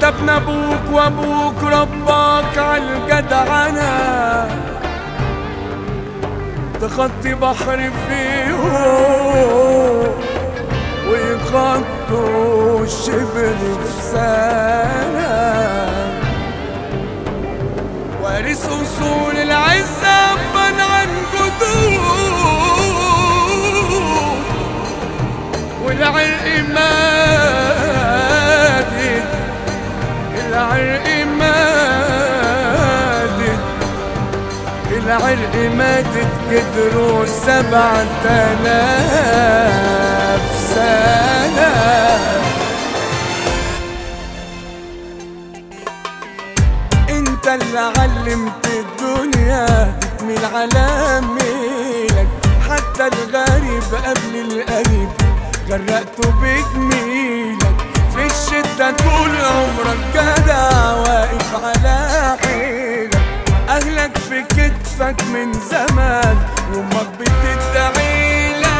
كتبنا ابوك وابوك رباك عالجدعنة تخطي بحر فيهم ويخطوا الشبر في سنة وارث أصول العزة أبا عن جدود والعرق مادت العرق مادت العرق ماتت قدروا سبعة آلاف سنة انت اللي علمت الدنيا تكمل على ميلك حتى الغريب قبل القريب غرقته بجميلك في الشدة طول عمرك جدع واقف على حيلك أهلك في كتفك من زمان وأمك بتدعي لك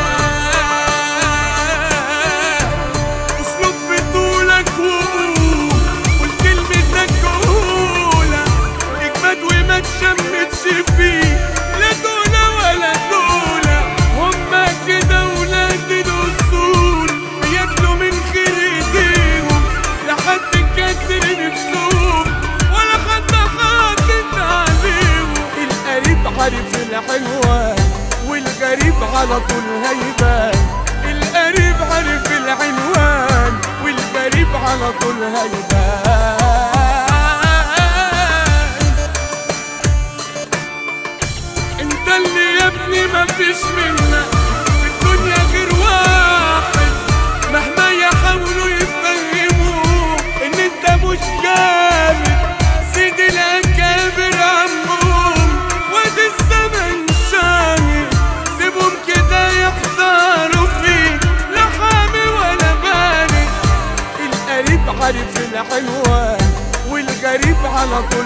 اسلوب في طولك وقول والكلمتك قولة اجمد وما تشمتش فيه لا دولة ولا دولة هما كده ولاد الاصول بياكلوا من خير ايديهم لحد كسر نفسهم ولا حد حاطط عليهم القريب عارف الحلوة والغريب على طول هيبان القريب عارف العنوان والغريب على طول هيبان انت اللي يا ابني مفيش منك في الدنيا غير واحد مهما يحاولوا يفهموك ان انت مش جامد سيد الاكابر عمهم وادي الزمن شاهد سيبهم كده يحتاروا فيك لا حامي ولا بارد القريب عارف الحلوان والغريب على طول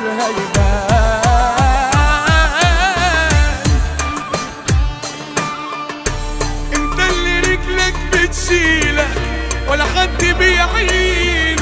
هيبان انت اللي رجلك بتشيلك ولا حد بيعيلك